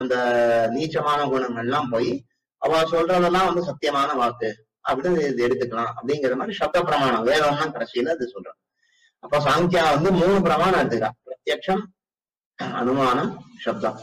அந்த நீச்சமான குணங்கள்லாம் போய் அவ சொல்றதெல்லாம் வந்து சத்தியமான வாக்கு அப்படின்னு இது எடுத்துக்கலாம் அப்படிங்கிற மாதிரி சப்த பிரமாணம் வேதம்னா கடைசியில அது சொல்றோம் அப்ப சாங்கியா வந்து மூணு பிரமாணம் எடுத்துக்கிறா பிரத்யக்ஷம் அனுமானம் சப்தம்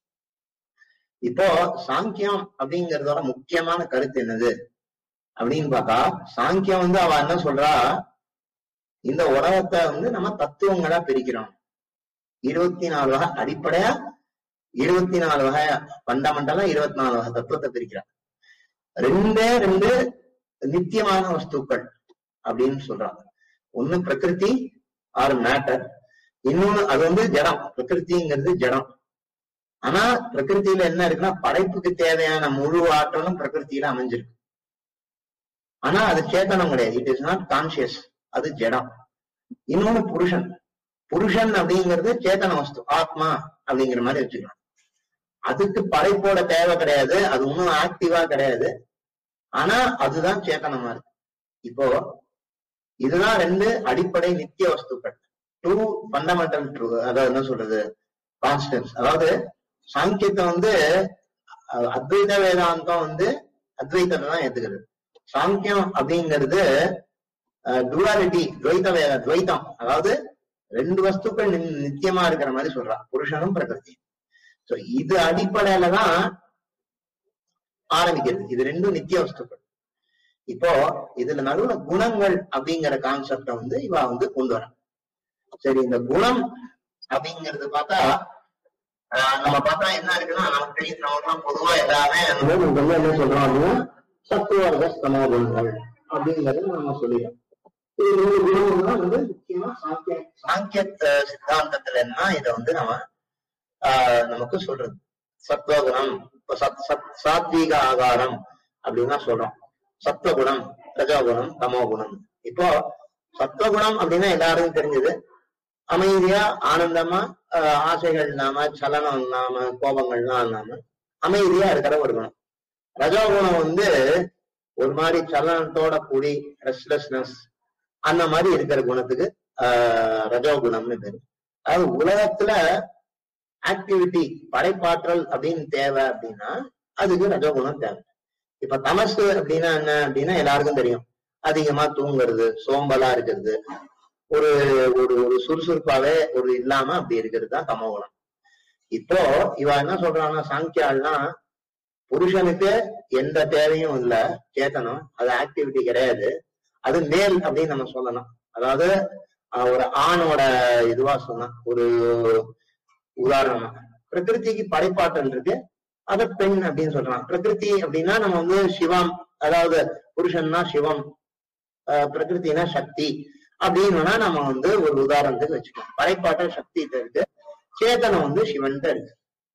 இப்போ சாங்கியம் அப்படிங்கறதோட முக்கியமான கருத்து என்னது அப்படின்னு பார்த்தா சாங்கியம் வந்து அவ என்ன சொல்றா இந்த உலகத்தை வந்து நம்ம தத்துவங்களா பிரிக்கிறோம் இருபத்தி நாலு வகை அடிப்படையா இருபத்தி நாலு வகை ஃபண்டமெண்டலா இருபத்தி நாலு வகை தத்துவத்தை பிரிக்கிறான் ரெண்டே ரெண்டு நித்தியமான வஸ்துக்கள் அப்படின்னு சொல்றாங்க ஒண்ணு பிரகிருதி ஆர் மேட்டர் இன்னொன்னு அது வந்து ஜடம் பிரகிருதிங்கிறது ஜடம் ஆனா பிரகிருதியில என்ன இருக்குன்னா படைப்புக்கு தேவையான முழு ஆற்றலும் பிரகிருதியில அமைஞ்சிருக்கு ஆனா அது சேத்தனம் கிடையாது இட் இஸ் நாட் கான்சியஸ் அது ஜடம் இன்னொன்னு புருஷன் புருஷன் அப்படிங்கிறது சேத்தன வஸ்து ஆத்மா அப்படிங்கிற மாதிரி வச்சுக்கலாம் அதுக்கு படைப்போட தேவை கிடையாது அது ஒன்றும் ஆக்டிவா கிடையாது ஆனா அதுதான் சேத்தனமா இருக்கு இப்போ இதுதான் ரெண்டு அடிப்படை நித்திய வஸ்துக்கள் டூ ஃபண்டமெண்டல் ட்ரூ அதாவது என்ன சொல்றது கான்ஸ்டன்ஸ் அதாவது சாங்கியத்தை வந்து அஹ், அத்வைத வேதாந்தம் வந்து அத்வைத்தத்தை தான் ஏத்துக்கிறது சாங்கியம் அப்படிங்கிறது டுவாலிட்டி துவைத வேத துவைத்தம் அதாவது ரெண்டு வஸ்துக்கள் நி- நித்தியமா இருக்கிற மாதிரி சொல்றா புருஷனும் பிரகிருதி சோ இது அடிப்படையில தான் ஆரம்பிக்கிறது இது ரெண்டும் நித்திய வஸ்துக்கள் இப்போ இதுல நடுவுல குணங்கள் அப்படிங்கிற கான்செப்ட வந்து இவ வந்து கொண்டு வர சரி இந்த குணம் அப்படிங்கறது பார்த்தா ஆஹ் நம்ம பார்த்தா என்ன இருக்குன்னா நமக்கு தெரியும் நமக்கு பொதுவா எல்லாமே வந்து நம்ம வந்து என்ன சொல்றோம் அப்படின்னா சத்துவர்க சம குணங்கள் அப்படிங்கறது நம்ம சொல்லிடுறோம் இது ரெண்டு குணங்கள் தான் வந்து முக்கியமா சாங்கிய சாங்கிய அஹ், சித்தாந்தத்துல என்ன இதை வந்து நம்ம ஆஹ், நமக்கு சொல்றது சத்வகுணம் இப்ப சத் சத் சாத்வீக ஆகாரம் அப்படின்னு தான் சொல்றோம் சத்வகுணம் ரஜோகுணம் தமோகுணம் இப்போ சத்வகுணம் அப்படின்னா எல்லாருக்கும் தெரிஞ்சது அமைதியா ஆனந்தமா ஆஹ், ஆசைகள் இல்லாம சலனம் இல்லாம கோபங்கள்லாம் இல்லாம அமைதியா இருக்கிற ஒரு குணம் ரஜோகுணம் வந்து ஒரு மாதிரி சலனத்தோட கூடி ரெஸ்ட்லெஸ்னஸ் அந்த மாதிரி இருக்கிற குணத்துக்கு ஆஹ், ரஜோகுணம்னு பேரு அதாவது உலகத்துல ஆக்டிவிட்டி படைப்பாற்றல் அப்படின்னு தேவை அப்படின்னா அதுக்கு ரஜோகுணம் தேவை இப்ப தமசு அப்படின்னா என்ன அப்படின்னா எல்லாருக்கும் தெரியும் அதிகமா தூங்குறது சோம்பலா இருக்கிறது ஒரு ஒரு ஒரு சுறுசுறுப்பாவே ஒரு இல்லாம அப்படி இருக்கிறது தான் தமோகுணம் இப்போ இவ என்ன சொல்றான்னா சாங்கியாள்னா புருஷனுக்கு எந்த தேவையும் இல்ல சேத்தனம் அது ஆக்டிவிட்டி கிடையாது அது மேல் அப்படின்னு நம்ம சொல்லலாம் அதாவது அஹ், ஒரு ஆணோட இதுவா சொன்னா ஒரு உதாரணமா பிரகிருதிக்கு படைப்பாற்றல் இருக்கு அத பெண் அப்படின்னு சொல்றான் பிரகிருதி அப்படின்னா நம்ம வந்து சிவம் அதாவது புருஷன்னா சிவம் அஹ், பிரகிருதினா சக்தி அப்படின்னா நம்ம வந்து ஒரு உதாரணத்துக்கு வச்சுக்கலாம் படைப்பாற்றல் சக்தி இருக்கு சேதனம் வந்து சிவன்ட்ட இருக்கு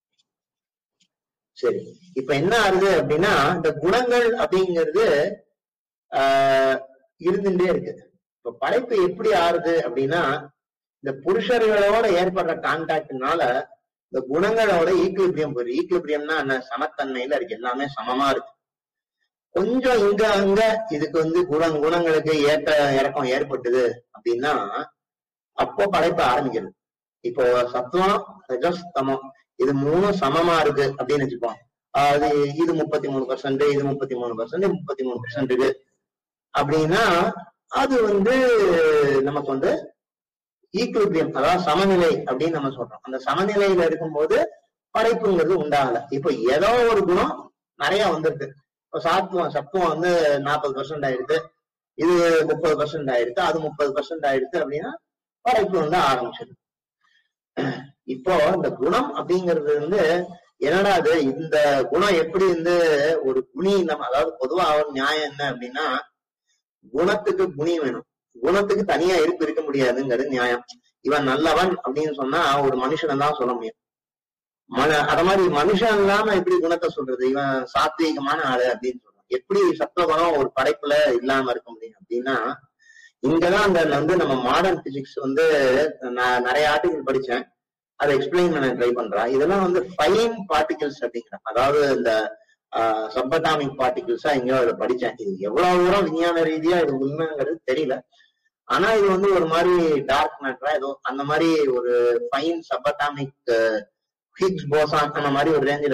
சரி இப்ப என்ன ஆகுது அப்படின்னா இந்த குணங்கள் அப்படிங்கிறது ஆஹ் இருந்துட்டே இருக்கு இப்ப படைப்பு எப்படி ஆறுது அப்படின்னா இந்த புருஷர்களோட ஏற்படுற கான்டாக்ட்னால இந்த குணங்களோட ஈக்குலிபிரியம் போயிரு ஈக்குலிபிரியம்னா என்ன சமத்தன்மையில இருக்கு எல்லாமே சமமா இருக்கு கொஞ்சம் இங்க அங்க இதுக்கு வந்து குணம் குணங்களுக்கு ஏற்ற இறக்கம் ஏற்பட்டது அப்படின்னா அப்போ படைப்பு ஆரம்பிக்கிறது இப்போ சத்துவம் ரஜஸ் தமம் இது மூணும் சமமா இருக்கு அப்படின்னு வச்சுப்போம் அது இது முப்பத்தி மூணு பர்சன்ட் இது முப்பத்தி மூணு பர்சன்ட் முப்பத்தி மூணு பர்சன்ட் இது அப்படின்னா அது வந்து நமக்கு வந்து ஈக்குலிபிரியம் அதாவது சமநிலை அப்படின்னு நம்ம சொல்றோம் அந்த சமநிலையில இருக்கும்போது படைப்புங்கிறது உண்டாகல இப்போ ஏதோ ஒரு குணம் நிறைய வந்திருக்கு இப்போ சாத்துவம் சத்துவம் வந்து நாற்பது பர்சன்ட் ஆயிருக்கு இது முப்பது பர்சன்ட் ஆயிருக்கு அது முப்பது பர்சன்ட் ஆயிருக்கு அப்படின்னா படைப்பு வந்து ஆரம்பிச்சிருக்கு இப்போ இந்த குணம் அப்படிங்கிறது வந்து என்னடா அது இந்த குணம் எப்படி வந்து ஒரு குணி நம்ம அதாவது பொதுவா ஒரு நியாயம் என்ன அப்படின்னா குணத்துக்கு குணி வேணும் குணத்துக்கு தனியா இருப்பு இருக்க முடியாதுங்கிறது நியாயம் இவன் நல்லவன் அப்படின்னு சொன்னா ஒரு மனுஷனை தான் சொல்ல முடியும் மன அத மாதிரி மனுஷன் இல்லாம எப்படி குணத்தை சொல்றது இவன் சாத்வீகமான ஆளு அப்படின்னு சொல்றான் எப்படி சத்துவகுணம் ஒரு படைப்புல இல்லாம இருக்க முடியும் அப்படின்னா இங்கதான் அந்த வந்து நம்ம மாடர்ன் பிசிக்ஸ் வந்து நான் நிறைய ஆர்டிகல் படிச்சேன் அதை எக்ஸ்பிளைன் பண்ண ட்ரை பண்றேன் இதெல்லாம் வந்து ஃபைன் பார்ட்டிகல்ஸ் அப்படிங்கிறான் அதாவது இந்த சப்பட்டாமிக் பார்ட்டிகிள்ஸா எங்கேயோ அதை படிச்சேன் இது எவ்வளவு தூரம் விஞ்ஞான ரீதியா இது உண்மைங்கிறது தெரியல ஆனா இது வந்து ஒரு மாதிரி டார்க் மேட்டரா ஏதோ அந்த மாதிரி ஒரு ஃபைன் சப்பட்டாமிக் ஹிக்ஸ் போசான் அந்த மாதிரி ஒரு ரேஞ்சில்